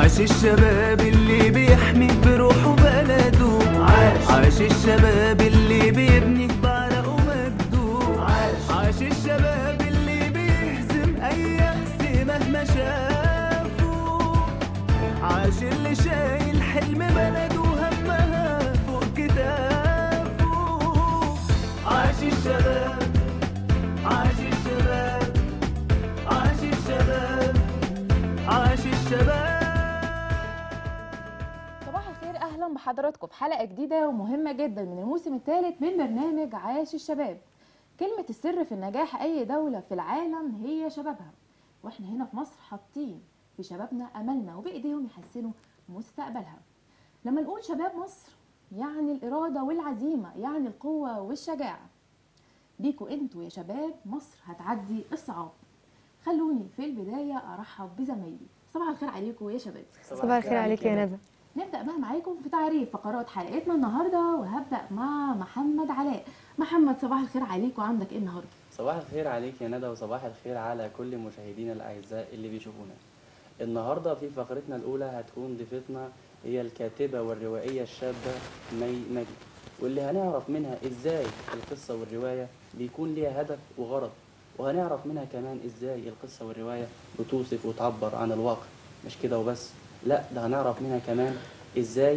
عاش الشباب اللي بيحمي بروحه بلده عاش عاش الشباب اللي بيبني بعرقه ومجده عاش عاش الشباب اللي بيهزم اي يأس مهما شافوا عاش اللي شايل حلم بلده وهمها فوق كتافه عاش الشباب عاش الشباب عاش الشباب عاش الشباب صباح الخير اهلا بحضراتكم في حلقه جديده ومهمه جدا من الموسم الثالث من برنامج عاش الشباب كلمه السر في النجاح اي دوله في العالم هي شبابها واحنا هنا في مصر حاطين في شبابنا املنا وبايديهم يحسنوا مستقبلها لما نقول شباب مصر يعني الاراده والعزيمه يعني القوه والشجاعه بيكوا انتوا يا شباب مصر هتعدي الصعاب خلوني في البدايه ارحب بزمايلي صباح الخير عليكم يا شباب صباح الخير عليك يا ندى نبدأ بقى معاكم في تعريف فقرات حلقتنا النهارده وهبدأ مع محمد علاء محمد صباح الخير عليك وعندك ايه النهارده صباح الخير عليك يا ندى وصباح الخير على كل مشاهدينا الاعزاء اللي بيشوفونا النهارده في فقرتنا الاولى هتكون ضيفتنا هي الكاتبه والروائيه الشابه مي مجدي واللي هنعرف منها ازاي القصه والروايه بيكون ليها هدف وغرض وهنعرف منها كمان ازاي القصه والروايه بتوصف وتعبر عن الواقع مش كده وبس لا ده هنعرف منها كمان ازاي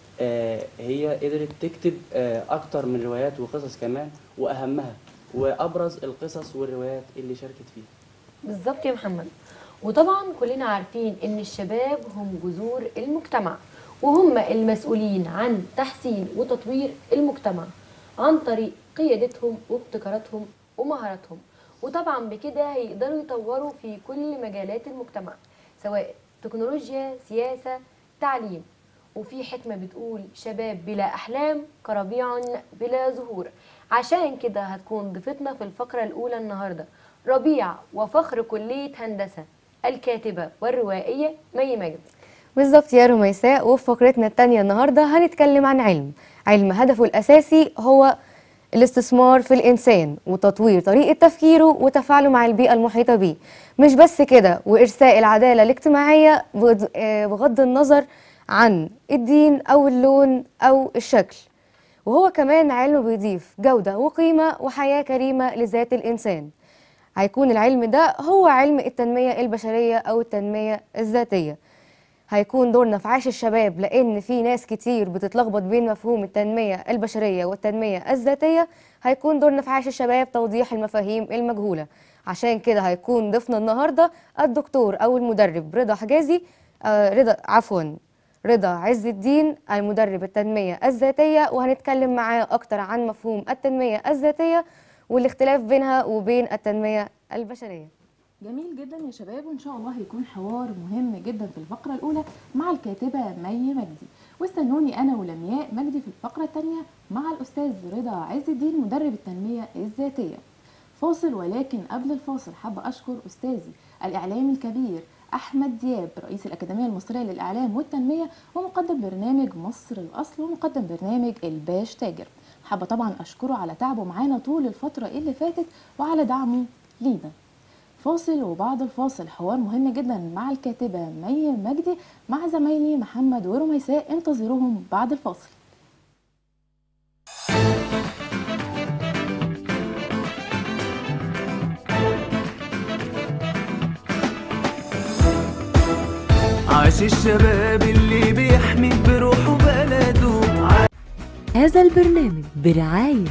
آه هي قدرت تكتب آه اكتر من روايات وقصص كمان واهمها وابرز القصص والروايات اللي شاركت فيها بالظبط يا محمد وطبعا كلنا عارفين ان الشباب هم جذور المجتمع وهم المسؤولين عن تحسين وتطوير المجتمع عن طريق قيادتهم وابتكاراتهم ومهاراتهم وطبعا بكده هيقدروا يطوروا في كل مجالات المجتمع سواء تكنولوجيا سياسة تعليم وفي حكمة بتقول شباب بلا أحلام كربيع بلا زهور عشان كده هتكون ضيفتنا في الفقرة الأولى النهاردة ربيع وفخر كلية هندسة الكاتبة والروائية مي مجد بالظبط يا رميساء وفي فقرتنا التانية النهاردة هنتكلم عن علم علم هدفه الأساسي هو الاستثمار في الإنسان وتطوير طريقة تفكيره وتفاعله مع البيئة المحيطة بيه مش بس كده وإرساء العدالة الاجتماعية بغض- آه، بغض النظر عن الدين أو اللون أو الشكل وهو كمان علم بيضيف جودة وقيمة وحياة كريمة لذات الإنسان هيكون العلم ده هو علم التنمية البشرية أو التنمية الذاتية هيكون دورنا في عاش الشباب لأن في ناس كتير بتتلخبط بين مفهوم التنمية البشرية والتنمية الذاتية هيكون دورنا في عاش الشباب توضيح المفاهيم المجهولة عشان كده هيكون ضيفنا النهاردة الدكتور أو المدرب رضا حجازي آه رضا عفوا رضا عز الدين المدرب التنمية الذاتية وهنتكلم معاه أكتر عن مفهوم التنمية الذاتية والاختلاف بينها وبين التنمية البشرية جميل جدا يا شباب وان شاء الله هيكون حوار مهم جدا في الفقره الاولى مع الكاتبه مي مجدي واستنوني انا ولمياء مجدي في الفقره الثانيه مع الاستاذ رضا عز الدين مدرب التنميه الذاتيه فاصل ولكن قبل الفاصل حابه اشكر استاذي الاعلامي الكبير احمد دياب رئيس الاكاديميه المصريه للاعلام والتنميه ومقدم برنامج مصر الاصل ومقدم برنامج الباش تاجر حابه طبعا اشكره على تعبه معانا طول الفتره اللي فاتت وعلى دعمه لينا فاصل وبعد الفاصل حوار مهم جدا مع الكاتبة مي مجدي مع زمايلي محمد ورميساء انتظروهم بعد الفاصل عاش الشباب اللي بيحمي بروحه بلده هذا البرنامج برعاية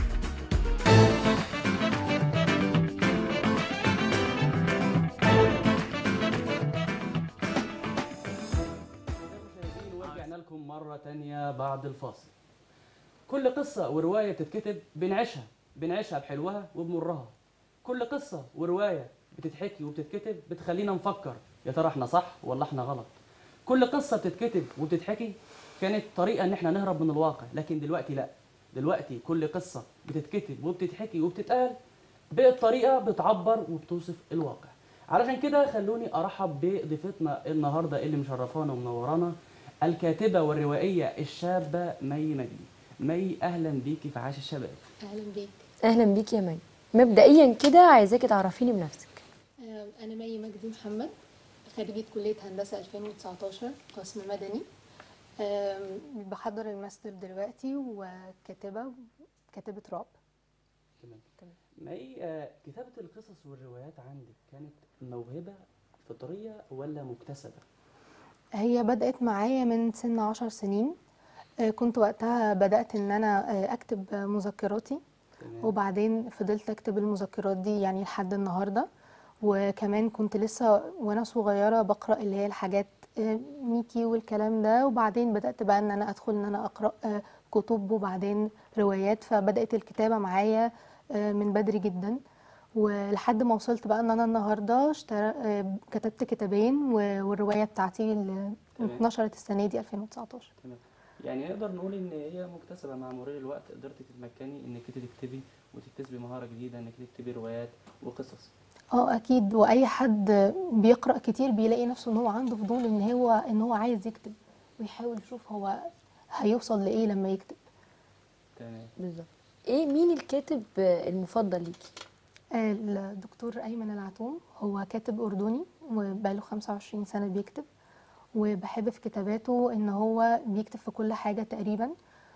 مشاهدين ورجعنا لكم مرة تانية بعد الفاصل كل قصة ورواية بتتكتب بنعيشها بنعيشها بحلوها وبمرها كل قصة ورواية بتتحكي وبتتكتب بتخلينا نفكر يا ترى احنا صح ولا احنا غلط كل قصة بتتكتب وبتتحكي كانت طريقة ان احنا نهرب من الواقع لكن دلوقتي لا دلوقتي كل قصة بتتكتب وبتتحكي وبتتقال بقت طريقة بتعبر وبتوصف الواقع علشان كده خلوني ارحب بضيفتنا النهارده اللي مشرفانا ومنورانا الكاتبه والروائيه الشابه مي مجدي مي اهلا بيكي في عاش الشباب اهلا بيك أهلا بيك يا مي مبدئيا كده عايزاكي تعرفيني بنفسك آه، انا مي مجدي محمد خريجة كلية هندسة 2019 قسم مدني آم، بحضر الماستر دلوقتي وكاتبة كاتبة رعب تمام مي آه، كتابة القصص والروايات عندك كانت موهبة فطرية ولا مكتسبة؟ هي بدأت معايا من سن عشر سنين آه، كنت وقتها بدأت إن أنا آه، أكتب مذكراتي تمام وبعدين فضلت أكتب المذكرات دي يعني لحد النهاردة وكمان كنت لسه وأنا صغيرة بقرأ اللي هي الحاجات آه، ميكي والكلام ده وبعدين بدأت بقى إن أنا أدخل إن أنا أقرأ آه، كتب وبعدين روايات فبدأت الكتابة معايا آه، من بدري جدا ولحد ما وصلت بقى ان انا النهارده اشتر... آه، كتبت كتابين و- والروايه بتاعتي اللي تمام. اتنشرت السنه دي 2019 تمام يعني نقدر نقول ان هي مكتسبة مع مرور الوقت قدرتي تتمكني انك انت تكتبي وتكتسبي مهارة جديدة انك تكتبي روايات وقصص اه اكيد واي حد بيقرا كتير بيلاقي نفسه ان هو عنده فضول ان هو ان هو عايز يكتب ويحاول يشوف هو هيوصل لايه لما يكتب تمام بالظبط ايه مين الكاتب آه، المفضل ليكي آه، الدكتور ايمن العتوم هو كاتب اردني وبقاله 25 سنه بيكتب وبحب في كتاباته ان هو بيكتب في كل حاجه تقريبا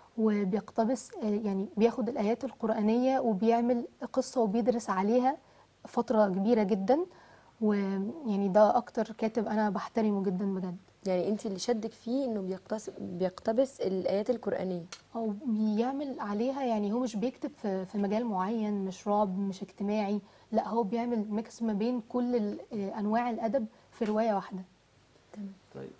وبيقتبس آه، يعني بياخد الايات القرانيه وبيعمل قصه وبيدرس عليها فتره كبيره جدا ويعني ده اكتر كاتب انا بحترمه جدا بجد يعني انت اللي شدك فيه انه بيقتبس بيقتبس الايات القرانيه او بيعمل عليها يعني هو مش بيكتب في في مجال معين مش رعب مش اجتماعي لا هو بيعمل ميكس ما بين كل ال- آه، انواع الادب في روايه واحده طيب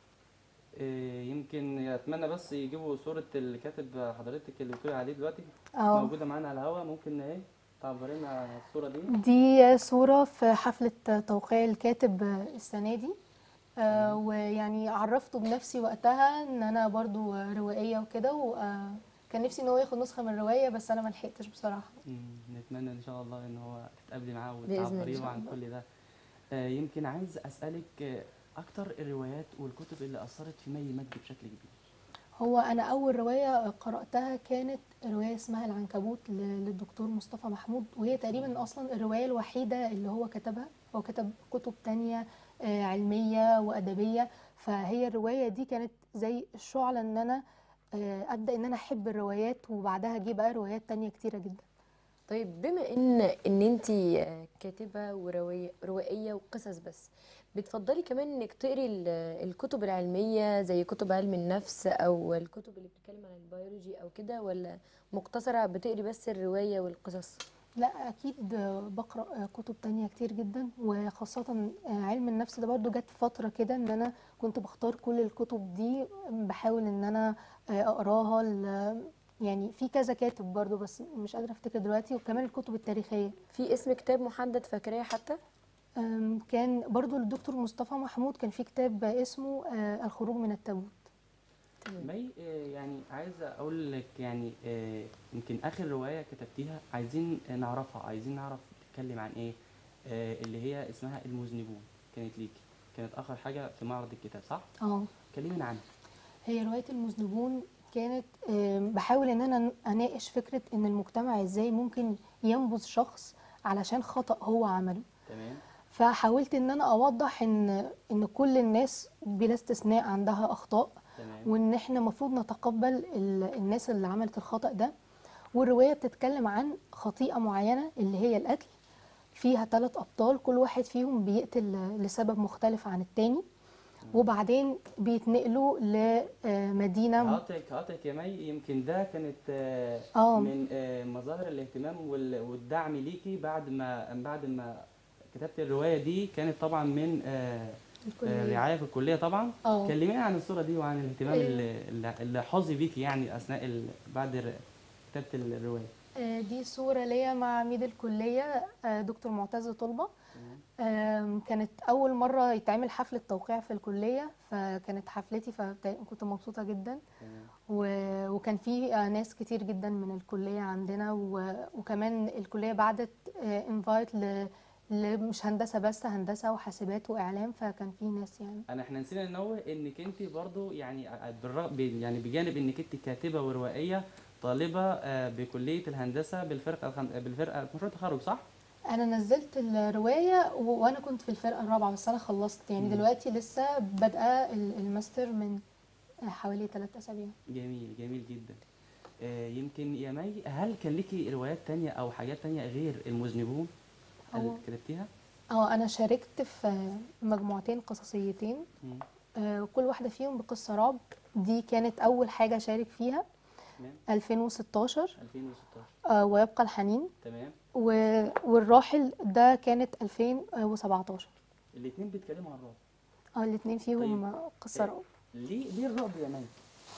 إيه يمكن اتمنى بس يجيبوا صورة الكاتب حضرتك اللي بتقولي عليه دلوقتي اه موجودة معانا على الهوا ممكن ايه تعبري لنا عن الصورة دي دي صوره في حفله توقيع الكاتب السنه دي آه ويعني عرفته بنفسي وقتها ان انا برضو روائيه وكده وكان نفسي ان هو ياخد نسخه من الروايه بس انا ما لحقتش بصراحه مم، نتمنى ان شاء الله ان هو تتقابلي معاه بإذن الله. وتعبري إن له شاء عن الله. كل ده آه، يمكن عايز اسالك آه، اكتر الروايات والكتب اللي اثرت في مي مجدي بشكل كبير هو انا اول روايه قراتها كانت روايه اسمها العنكبوت ل- للدكتور مصطفى محمود وهي تقريبا اصلا الروايه الوحيده اللي هو كتبها هو كتب كتب تانية آه، علميه وادبيه فهي الروايه دي كانت زي الشعله ان انا آه، ابدا ان انا احب الروايات وبعدها جه بقى روايات تانية كتيره جدا طيب بما ان ان انت كاتبه وروائيه روائيه وقصص بس بتفضلي كمان انك تقري ال- الكتب العلميه زي كتب علم النفس او الكتب اللي بتتكلم عن البيولوجي او كده ولا مقتصره بتقري بس الروايه والقصص لا اكيد آه، بقرا آه، كتب تانية كتير جدا وخاصه آه، علم النفس ده برضو جت فتره كده ان انا كنت بختار كل الكتب دي بحاول ان انا آه، اقراها ل- يعني في كذا كاتب برضو بس مش قادره افتكر دلوقتي وكمان الكتب التاريخيه في اسم كتاب محدد فاكراه حتى آم، كان برضو للدكتور مصطفى محمود كان في كتاب اسمه آه، الخروج من التابوت مي آه، يعني عايز اقول لك يعني آه، يمكن اخر روايه كتبتيها عايزين نعرفها عايزين نعرف بتتكلم عن ايه آه، اللي هي اسمها المذنبون كانت ليكي كانت اخر حاجه في معرض الكتاب صح اه كلمينا عنها هي رواية المذنبون كانت آم، بحاول ان انا اناقش فكرة ان المجتمع ازاي ممكن ينبذ شخص علشان خطأ هو عمله تمام فحاولت ان انا اوضح ان ان كل الناس بلا استثناء عندها اخطاء تمام وان احنا المفروض نتقبل ال- الناس اللي عملت الخطأ ده والرواية بتتكلم عن خطيئة معينة اللي هي القتل فيها ثلاث أبطال كل واحد فيهم بيقتل لسبب مختلف عن التاني وبعدين بيتنقلوا لمدينة هقطعك هقطعك يا مي يمكن ده كانت آه، آه. من آه، مظاهر الاهتمام وال- والدعم ليكي بعد ما بعد ما كتبت الروايه دي كانت طبعا من آه، آه، رعايه في الكليه طبعا آه. كلمينا عن الصوره دي وعن الاهتمام إيه. اللي اللي- اللي حظي بيكي يعني اثناء ال... بعد الر- كتابه الروايه آه، دي صورة ليا مع عميد الكلية آه، دكتور معتز طلبة آم، كانت أول مرة يتعمل حفلة توقيع في الكلية فكانت حفلتي فكنت مبسوطة جدا و- وكان في آه، ناس كتير جدا من الكلية عندنا و- وكمان الكلية بعتت انفايت ل ل- مش هندسة بس هندسة وحاسبات وإعلام فكان في ناس يعني انا احنا نسينا ننوه انك انت برضو يعني بالرغم يعني بجانب انك انت كاتبه وروائيه طالبه آه، بكليه الهندسه بالفرقه الخم... بالفرقه مشروع التخرج صح؟ انا نزلت الروايه و- وانا كنت في الفرقه الرابعه بس انا خلصت يعني مم. دلوقتي لسه بادئه ال- الماستر من حوالي ثلاث اسابيع جميل جميل جدا آه، يمكن يا مي هل كان ليكي روايات تانية او حاجات تانية غير المذنبون اللي هو- كتبتيها اه انا شاركت في مجموعتين قصصيتين مم. آه، كل واحده فيهم بقصه رعب دي كانت اول حاجه اشارك فيها تمام 2016 2016 آه، ويبقى الحنين تمام و- والراحل ده كانت 2017 الاثنين بيتكلموا عن الرعب اه الاتنين فيهم طيب. قصه رعب ليه ليه الرعب يا مي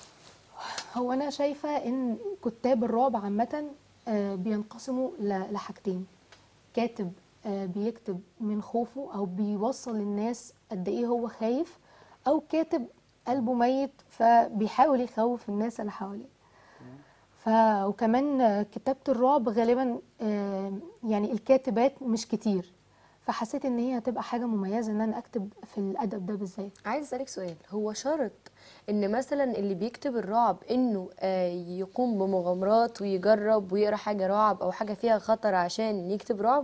هو انا شايفه ان كتاب الرعب عامه آه، بينقسموا ل- لحاجتين كاتب آه، بيكتب من خوفه او بيوصل للناس قد ايه هو خايف او كاتب قلبه ميت فبيحاول يخوف الناس اللي حواليه ف وكمان آه، كتابة الرعب غالبا آه، يعني الكاتبات مش كتير فحسيت ان هي هتبقى حاجة مميزة ان انا اكتب في الادب ده بالذات عايز اسالك سؤال هو شرط ان مثلا اللي بيكتب الرعب انه آه، يقوم بمغامرات ويجرب ويقرا حاجه رعب او حاجه فيها خطر عشان يكتب رعب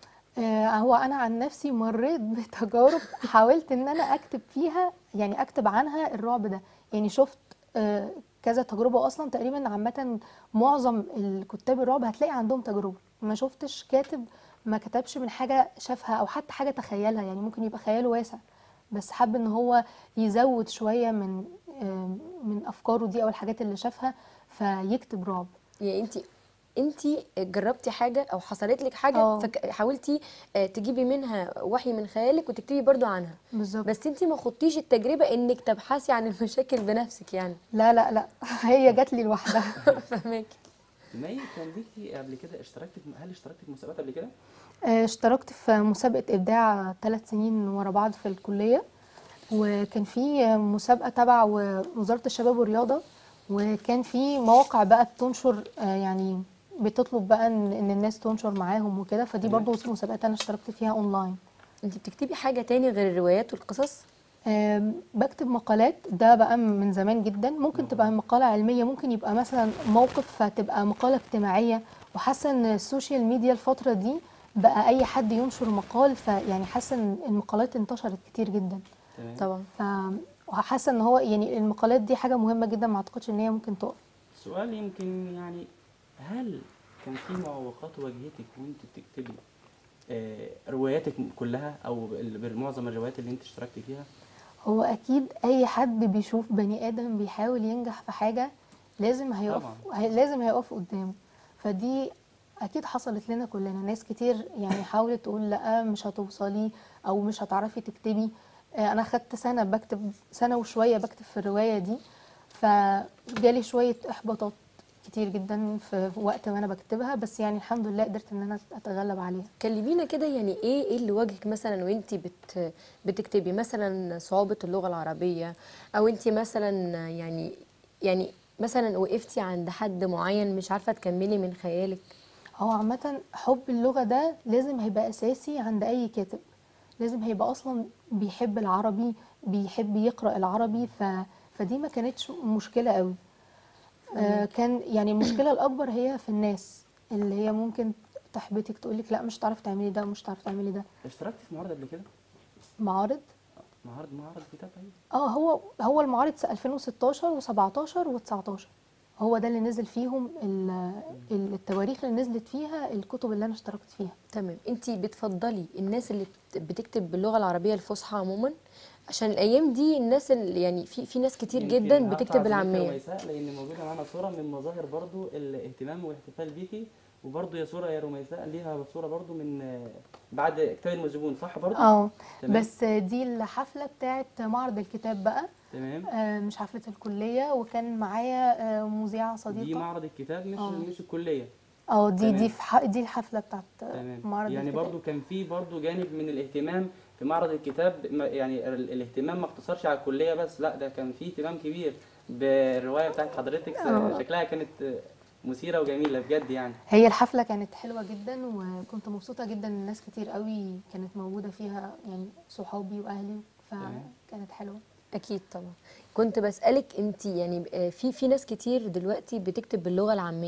آه، هو انا عن نفسي مريت بتجارب حاولت ان انا اكتب فيها يعني اكتب عنها الرعب ده يعني شفت آه، كذا تجربة اصلا تقريبا عامة معظم الكتاب الرعب هتلاقي عندهم تجربة ما شفتش كاتب ما كتبش من حاجة شافها او حتى حاجة تخيلها يعني ممكن يبقى خياله واسع بس حب ان هو يزود شوية من آه، من افكاره دي او الحاجات اللي شافها فيكتب رعب يعني انت انت جربتي حاجه او حصلت لك حاجه اه. فحاولتي تجيبي منها وحي من خيالك وتكتبي برضو عنها بالظبط بس انت ما خضتيش التجربه انك تبحثي عن المشاكل بنفسك يعني لا لا لا هي جات لي لوحدها فهماكي مي كان ليكي قبل كده اشتركتي في هل اشتركتي في مسابقات قبل كده؟ آه، اشتركت في مسابقة إبداع ثلاث سنين ورا بعض في الكلية وكان في مسابقة تبع وزارة الشباب والرياضة وكان في مواقع بقى بتنشر آه، يعني بتطلب بقى ان إن الناس تنشر معاهم وكده فدي تمام. برضو مسابقات انا اشتركت فيها اونلاين انت بتكتبي حاجه تاني غير الروايات والقصص آم، بكتب مقالات ده بقى من زمان جدا ممكن تبقى مقالة علمية ممكن يبقى مثلا موقف فتبقى مقالة اجتماعية وحاسة ان السوشيال ميديا الفترة دي بقى اي حد ينشر مقال فيعني حاسة ان المقالات انتشرت كتير جدا تمام طبعا ف وحاسة ان هو يعني المقالات دي حاجة مهمة جدا ما اعتقدش ان هي ممكن تقف سؤال يمكن يعني هل كان في معوقات واجهتك وانت بتكتبي آه، رواياتك كلها او ال- معظم الروايات اللي انت اشتركتي فيها هو اكيد اي حد بيشوف بني ادم بيحاول ينجح في حاجه لازم هيقف هي لازم هيقف قدامه فدي اكيد حصلت لنا كلنا ناس كتير يعني حاولت تقول لا مش هتوصلي او مش هتعرفي تكتبي آه، انا خدت سنه بكتب سنه وشويه بكتب في الروايه دي فجالي شويه احباطات كتير جدا في وقت ما انا بكتبها بس يعني الحمد لله قدرت ان انا اتغلب عليها كلمينا كده يعني ايه ايه اللي واجهك مثلا وانت بت بتكتبي مثلا صعوبة اللغة العربية او انت مثلا يعني يعني مثلا وقفتي عند حد معين مش عارفة تكملي من خيالك هو عامة حب اللغة ده لازم هيبقى أساسي عند أي كاتب لازم هيبقى أصلا بيحب العربي بيحب يقرأ العربي ف... فدي ما كانتش مشكلة قوي آه كان يعني المشكلة الأكبر هي في الناس اللي هي ممكن تحبطك تقولك لا مش هتعرفي تعملي ده مش هتعرفي تعملي ده اشتركتي في معرض قبل كده؟ معارض معرض معرض كتاب ايوه اه هو هو المعارض س- 2016 و17 و19 هو ده اللي نزل فيهم ال- ال- التواريخ اللي نزلت فيها الكتب اللي انا اشتركت فيها تمام انت بتفضلي الناس اللي بت- بتكتب باللغة العربية الفصحى عموما عشان الايام دي الناس اللي يعني في في ناس كتير يمكن جدا هقطع بتكتب زميلتي بالعامية رميساء لان موجوده معانا صوره من مظاهر برضو الاهتمام والاحتفال بيكي وبرضو يا صوره يا رميساء ليها صوره برضو من آه، بعد كتاب المذنبون صح برضو؟ اه تمام. بس دي الحفله بتاعت معرض الكتاب بقى تمام آه، مش حفله الكليه وكان معايا آه، مذيعه دي صديقه معرض الكتاب مش آه. مش الكليه اه دي تمام. دي في ح- دي الحفله بتاعت آه، تمام معرض يعني الكتاب برضو كان في برضو جانب من الاهتمام في معرض الكتاب ما- يعني ال- الاهتمام ما اقتصرش على الكليه بس لا ده كان في اهتمام كبير بالروايه بتاعت حضرتك آه. شكلها كانت آه، مثيره وجميله بجد يعني هي الحفله كانت حلوه جدا وكنت مبسوطه جدا ان ناس كتير قوي كانت موجوده فيها يعني صحابي واهلي تمام. فكانت حلوه اكيد طبعا كنت بسالك انت يعني آه، في في ناس كتير دلوقتي بتكتب باللغه العاميه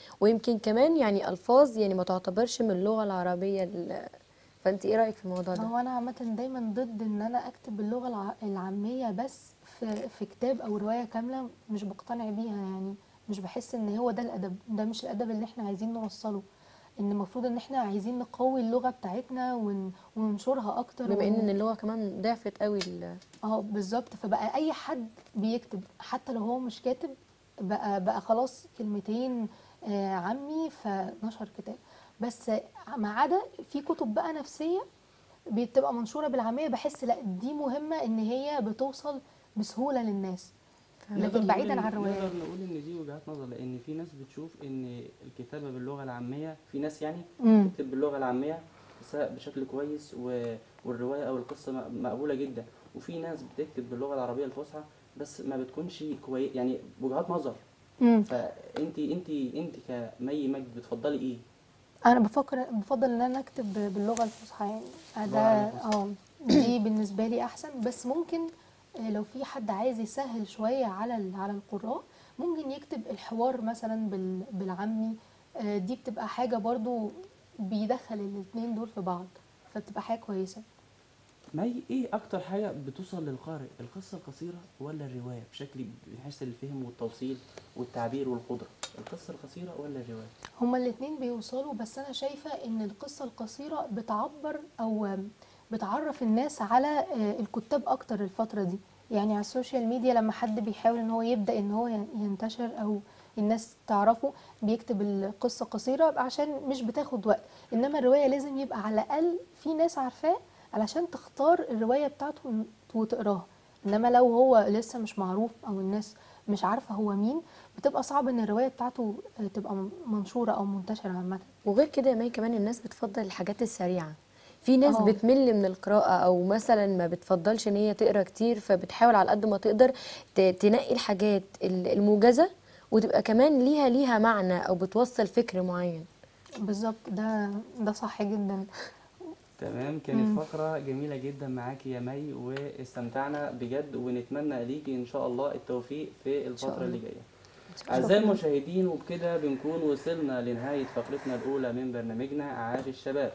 ويمكن كمان يعني الفاظ يعني ما تعتبرش من اللغه العربيه ال- فانت ايه رايك في الموضوع ده هو انا عامه دايما ضد ان انا اكتب باللغه الع- العاميه بس في في كتاب او روايه كامله مش بقتنع بيها يعني مش بحس ان هو ده الادب ده مش الادب اللي احنا عايزين نوصله ان المفروض ان احنا عايزين نقوي اللغه بتاعتنا ون- وننشرها اكتر بما ون- ان اللغه كمان ضعفت قوي ال- اه بالظبط فبقى اي حد بيكتب حتى لو هو مش كاتب بقى بقى خلاص كلمتين آه، عمي فنشر كتاب بس ما عدا في كتب بقى نفسيه بتبقى منشوره بالعاميه بحس لا دي مهمه ان هي بتوصل بسهوله للناس نقدر لكن بعيدا نقول إن- عن الروايات نقدر نقول ان دي وجهات نظر لان في ناس بتشوف ان الكتابه باللغه العاميه في ناس يعني امم بتكتب باللغه العاميه بس بشكل كويس و... والروايه او القصه م- مقبوله جدا وفي ناس بتكتب باللغه العربيه الفصحى بس ما بتكونش كويس يعني وجهات نظر امم فانت انت انت كمي مجد بتفضلي ايه انا بفكر بفضل ان انا اكتب باللغه الفصحى يعني ده باللغة الفصحى. اه دي بالنسبه لي احسن بس ممكن آه، لو في حد عايز يسهل شويه على ال- على القراء ممكن يكتب الحوار مثلا بال- بالعامي آه، دي بتبقى حاجه برضو بيدخل الاتنين دول في بعض فبتبقى حاجه كويسه مي ايه اكتر حاجه بتوصل للقارئ القصه القصيره ولا الروايه بشكل من حيث الفهم والتوصيل والتعبير والقدره القصه القصيره ولا الروايه هما الاتنين بيوصلوا بس انا شايفة ان القصة القصيرة بتعبر او بتعرف الناس على آه، الكتاب اكتر الفترة دي يعني على السوشيال ميديا لما حد بيحاول ان هو يبدأ ان هو ين- ينتشر او الناس تعرفه بيكتب القصة قصيرة عشان مش بتاخد وقت انما الرواية لازم يبقى على الاقل في ناس عارفاه علشان تختار الرواية بتاعته وتقراها انما لو هو لسه مش معروف او الناس مش عارفة هو مين بتبقى صعب ان الرواية بتاعته آه، تبقى م- منشورة او منتشرة عامة وغير كده يا مي كمان الناس بتفضل الحاجات السريعه في ناس اه. بتمل من القراءة أو مثلا ما بتفضلش إن هي تقرا كتير فبتحاول على قد ما تقدر ت- تنقي الحاجات ال- الموجزة وتبقى كمان ليها ليها معنى أو بتوصل فكر معين بالظبط ده ده صح جدا تمام كانت فقرة جميلة جدا معاكي يا مي واستمتعنا بجد ونتمنى ليكي إن شاء الله التوفيق في الفترة اللي جاية. أعزائي المشاهدين وبكده بنكون وصلنا لنهاية فقرتنا الأولى من برنامجنا أعاش الشباب.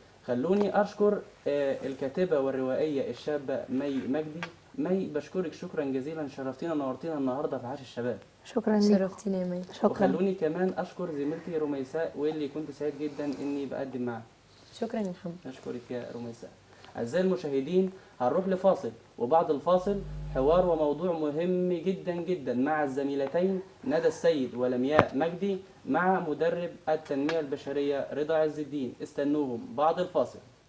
خلوني أشكر آه، الكاتبة والروائية الشابة مي مجدي. مي بشكرك شكرا جزيلا شرفتينا ونورتينا النهارده في عاش الشباب. شكرا ليك شرفتينا يا مي شكرا وخلوني كمان أشكر زميلتي رميساء واللي كنت سعيد جدا إني بقدم معاها. شكرا يا محمد أشكرك يا رميساء أعزائي المشاهدين هنروح لفاصل وبعد الفاصل حوار وموضوع مهم جدا جدا مع الزميلتين ندى السيد ولمياء مجدي مع مدرب التنمية البشرية رضا عز الدين استنوهم بعد الفاصل